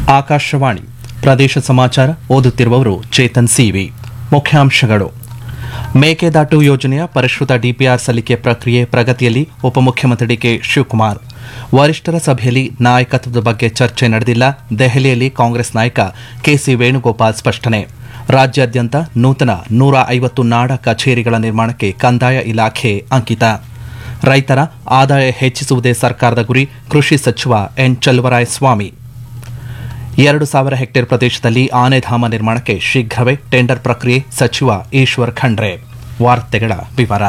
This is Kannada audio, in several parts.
ಆಕಾಶವಾಣಿ ಪ್ರದೇಶ ಸಮಾಚಾರ ಓದುತ್ತಿರುವವರು ಚೇತನ್ ಸಿವಿ ಮುಖ್ಯಾಂಶಗಳು ಮೇಕೆದಾಟು ಯೋಜನೆಯ ಪರಿಷ್ಕೃತ ಡಿಪಿಆರ್ ಸಲ್ಲಿಕೆ ಪ್ರಕ್ರಿಯೆ ಪ್ರಗತಿಯಲ್ಲಿ ಉಪಮುಖ್ಯಮಂತ್ರಿ ಡಿಕೆ ಶಿವಕುಮಾರ್ ವರಿಷ್ಠರ ಸಭೆಯಲ್ಲಿ ನಾಯಕತ್ವದ ಬಗ್ಗೆ ಚರ್ಚೆ ನಡೆದಿಲ್ಲ ದೆಹಲಿಯಲ್ಲಿ ಕಾಂಗ್ರೆಸ್ ನಾಯಕ ಕೆಸಿ ವೇಣುಗೋಪಾಲ್ ಸ್ಪಷ್ಟನೆ ರಾಜ್ಯಾದ್ಯಂತ ನೂತನ ನೂರ ಐವತ್ತು ನಾಡ ಕಚೇರಿಗಳ ನಿರ್ಮಾಣಕ್ಕೆ ಕಂದಾಯ ಇಲಾಖೆ ಅಂಕಿತ ರೈತರ ಆದಾಯ ಹೆಚ್ಚಿಸುವುದೇ ಸರ್ಕಾರದ ಗುರಿ ಕೃಷಿ ಸಚಿವ ಎನ್ ಚಲುವರಾಯಸ್ವಾಮಿ ಎರಡು ಸಾವಿರ ಹೆಕ್ಟೇರ್ ಪ್ರದೇಶದಲ್ಲಿ ಆನೆಧಾಮ ನಿರ್ಮಾಣಕ್ಕೆ ಶೀಘ್ರವೇ ಟೆಂಡರ್ ಪ್ರಕ್ರಿಯೆ ಸಚಿವ ಈಶ್ವರ್ ಖಂಡ್ರೆ ವಾರ್ತೆಗಳ ವಿವರ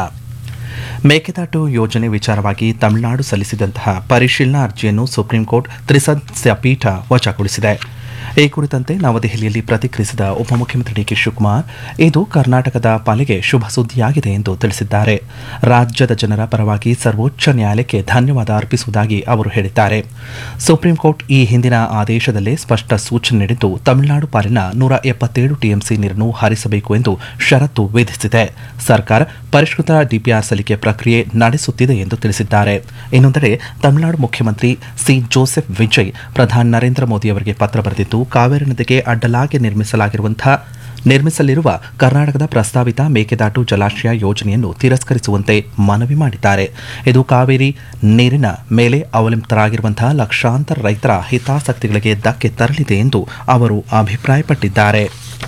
ಮೇಕೆದಾಟು ಯೋಜನೆ ವಿಚಾರವಾಗಿ ತಮಿಳುನಾಡು ಸಲ್ಲಿಸಿದಂತಹ ಪರಿಶೀಲನಾ ಅರ್ಜಿಯನ್ನು ಸುಪ್ರೀಂಕೋರ್ಟ್ ತ್ರಿಸದಸ್ಯ ಪೀಠ ವಜಾಗೊಳಿಸಿದೆ ಈ ಕುರಿತಂತೆ ನವದೆಹಲಿಯಲ್ಲಿ ಪ್ರತಿಕ್ರಿಯಿಸಿದ ಉಪಮುಖ್ಯಮಂತ್ರಿ ಡಿಕೆ ಶಿವಕುಮಾರ್ ಇದು ಕರ್ನಾಟಕದ ಪಾಲಿಗೆ ಶುಭ ಸುದ್ದಿಯಾಗಿದೆ ಎಂದು ತಿಳಿಸಿದ್ದಾರೆ ರಾಜ್ಯದ ಜನರ ಪರವಾಗಿ ಸರ್ವೋಚ್ಚ ನ್ಯಾಯಾಲಯಕ್ಕೆ ಧನ್ಯವಾದ ಅರ್ಪಿಸುವುದಾಗಿ ಅವರು ಹೇಳಿದ್ದಾರೆ ಸುಪ್ರೀಂಕೋರ್ಟ್ ಈ ಹಿಂದಿನ ಆದೇಶದಲ್ಲೇ ಸ್ಪಷ್ಟ ಸೂಚನೆ ನೀಡಿದ್ದು ತಮಿಳುನಾಡು ಪಾಲಿನ ನೂರ ಎಪ್ಪತ್ತೇಳು ಟಿಎಂಸಿ ನೀರನ್ನು ಹರಿಸಬೇಕು ಎಂದು ಷರತ್ತು ವಿಧಿಸಿದೆ ಸರ್ಕಾರ ಪರಿಷ್ಕೃತ ಡಿಪಿಆರ್ ಸಲ್ಲಿಕೆ ಪ್ರಕ್ರಿಯೆ ನಡೆಸುತ್ತಿದೆ ಎಂದು ತಿಳಿಸಿದ್ದಾರೆ ಇನ್ನೊಂದೆಡೆ ತಮಿಳುನಾಡು ಮುಖ್ಯಮಂತ್ರಿ ಸಿ ಜೋಸೆಫ್ ವಿಜಯ್ ಪ್ರಧಾನಿ ನರೇಂದ್ರ ಮೋದಿ ಅವರಿಗೆ ಪತ್ರ ಬರೆದಿದ್ದು ಕಾವೇರಿ ನದಿಗೆ ಅಡ್ಡಲಾಗಿ ನಿರ್ಮಿಸಲಾಗಿರುವಂತಹ ನಿರ್ಮಿಸಲಿರುವ ಕರ್ನಾಟಕದ ಪ್ರಸ್ತಾವಿತ ಮೇಕೆದಾಟು ಜಲಾಶಯ ಯೋಜನೆಯನ್ನು ತಿರಸ್ಕರಿಸುವಂತೆ ಮನವಿ ಮಾಡಿದ್ದಾರೆ ಇದು ಕಾವೇರಿ ನೀರಿನ ಮೇಲೆ ಅವಲಂಬಿತರಾಗಿರುವಂತಹ ಲಕ್ಷಾಂತರ ರೈತರ ಹಿತಾಸಕ್ತಿಗಳಿಗೆ ಧಕ್ಕೆ ತರಲಿದೆ ಎಂದು ಅವರು ಅಭಿಪ್ರಾಯಪಟ್ಟಿದ್ದಾರೆ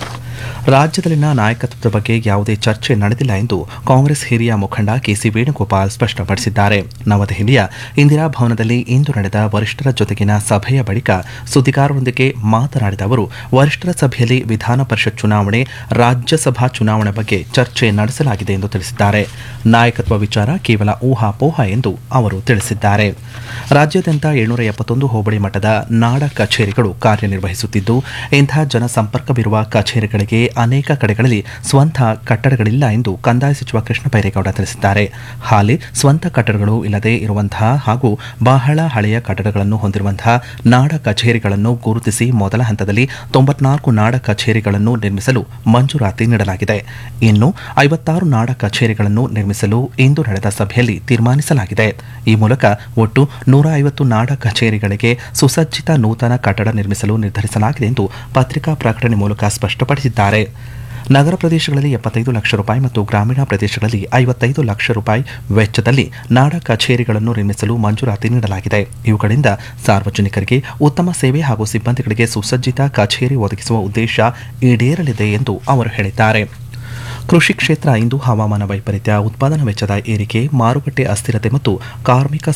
ರಾಜ್ಯದಲ್ಲಿನ ನಾಯಕತ್ವದ ಬಗ್ಗೆ ಯಾವುದೇ ಚರ್ಚೆ ನಡೆದಿಲ್ಲ ಎಂದು ಕಾಂಗ್ರೆಸ್ ಹಿರಿಯ ಮುಖಂಡ ಕೆಸಿ ವೇಣುಗೋಪಾಲ್ ಸ್ಪಷ್ಟಪಡಿಸಿದ್ದಾರೆ ನವದೆಹಲಿಯ ಇಂದಿರಾ ಭವನದಲ್ಲಿ ಇಂದು ನಡೆದ ವರಿಷ್ಠರ ಜೊತೆಗಿನ ಸಭೆಯ ಬಳಿಕ ಸುದ್ದಿಗಾರರೊಂದಿಗೆ ಮಾತನಾಡಿದ ಅವರು ವರಿಷ್ಠರ ಸಭೆಯಲ್ಲಿ ವಿಧಾನ ಪರಿಷತ್ ಚುನಾವಣೆ ರಾಜ್ಯಸಭಾ ಚುನಾವಣೆ ಬಗ್ಗೆ ಚರ್ಚೆ ನಡೆಸಲಾಗಿದೆ ಎಂದು ತಿಳಿಸಿದ್ದಾರೆ ನಾಯಕತ್ವ ವಿಚಾರ ಕೇವಲ ಊಹಾಪೋಹ ಎಂದು ಅವರು ತಿಳಿಸಿದ್ದಾರೆ ರಾಜ್ಯಾದ್ಯಂತ ಏಳ್ನೂರ ಎಪ್ಪತ್ತೊಂದು ಹೋಬಳಿ ಮಟ್ಟದ ನಾಡ ಕಚೇರಿಗಳು ಕಾರ್ಯನಿರ್ವಹಿಸುತ್ತಿದ್ದು ಇಂಥ ಜನಸಂಪರ್ಕವಿರುವ ಕಚೇರಿಗಳಿಗೆ ಅನೇಕ ಕಡೆಗಳಲ್ಲಿ ಸ್ವಂತ ಕಟ್ಟಡಗಳಿಲ್ಲ ಎಂದು ಕಂದಾಯ ಸಚಿವ ಕೃಷ್ಣ ಬೈರೇಗೌಡ ತಿಳಿಸಿದ್ದಾರೆ ಹಾಲಿ ಸ್ವಂತ ಕಟ್ಟಡಗಳು ಇಲ್ಲದೆ ಇರುವಂತಹ ಹಾಗೂ ಬಹಳ ಹಳೆಯ ಕಟ್ಟಡಗಳನ್ನು ಹೊಂದಿರುವಂತಹ ನಾಡ ಕಚೇರಿಗಳನ್ನು ಗುರುತಿಸಿ ಮೊದಲ ಹಂತದಲ್ಲಿ ತೊಂಬತ್ನಾಲ್ಕು ನಾಡ ಕಚೇರಿಗಳನ್ನು ನಿರ್ಮಿಸಲು ಮಂಜೂರಾತಿ ನೀಡಲಾಗಿದೆ ಇನ್ನು ಐವತ್ತಾರು ನಾಡ ಕಚೇರಿಗಳನ್ನು ನಿರ್ಮಿಸಲು ಇಂದು ನಡೆದ ಸಭೆಯಲ್ಲಿ ತೀರ್ಮಾನಿಸಲಾಗಿದೆ ಈ ಮೂಲಕ ಒಟ್ಟು ನೂರ ಐವತ್ತು ನಾಡ ಕಚೇರಿಗಳಿಗೆ ಸುಸಜ್ಜಿತ ನೂತನ ಕಟ್ಟಡ ನಿರ್ಮಿಸಲು ನಿರ್ಧರಿಸಲಾಗಿದೆ ಎಂದು ಪತ್ರಿಕಾ ಪ್ರಕಟಣೆ ಮೂಲಕ ಸ್ಪಷ್ಟಪಡಿಸಿದ್ದಾರೆ ನಗರ ಪ್ರದೇಶಗಳಲ್ಲಿ ಎಪ್ಪತ್ತೈದು ಲಕ್ಷ ರೂಪಾಯಿ ಮತ್ತು ಗ್ರಾಮೀಣ ಪ್ರದೇಶಗಳಲ್ಲಿ ಐವತ್ತೈದು ಲಕ್ಷ ರೂಪಾಯಿ ವೆಚ್ಚದಲ್ಲಿ ನಾಡ ಕಚೇರಿಗಳನ್ನು ನಿರ್ಮಿಸಲು ಮಂಜೂರಾತಿ ನೀಡಲಾಗಿದೆ ಇವುಗಳಿಂದ ಸಾರ್ವಜನಿಕರಿಗೆ ಉತ್ತಮ ಸೇವೆ ಹಾಗೂ ಸಿಬ್ಬಂದಿಗಳಿಗೆ ಸುಸಜ್ಜಿತ ಕಚೇರಿ ಒದಗಿಸುವ ಉದ್ದೇಶ ಈಡೇರಲಿದೆ ಎಂದು ಅವರು ಹೇಳಿದ್ದಾರೆ ಕೃಷಿ ಕ್ಷೇತ್ರ ಇಂದು ಹವಾಮಾನ ವೈಪರೀತ್ಯ ಉತ್ಪಾದನಾ ವೆಚ್ಚದ ಏರಿಕೆ ಮಾರುಕಟ್ಟೆ ಅಸ್ಥಿರತೆ ಮತ್ತು ಕಾರ್ಮಿಕ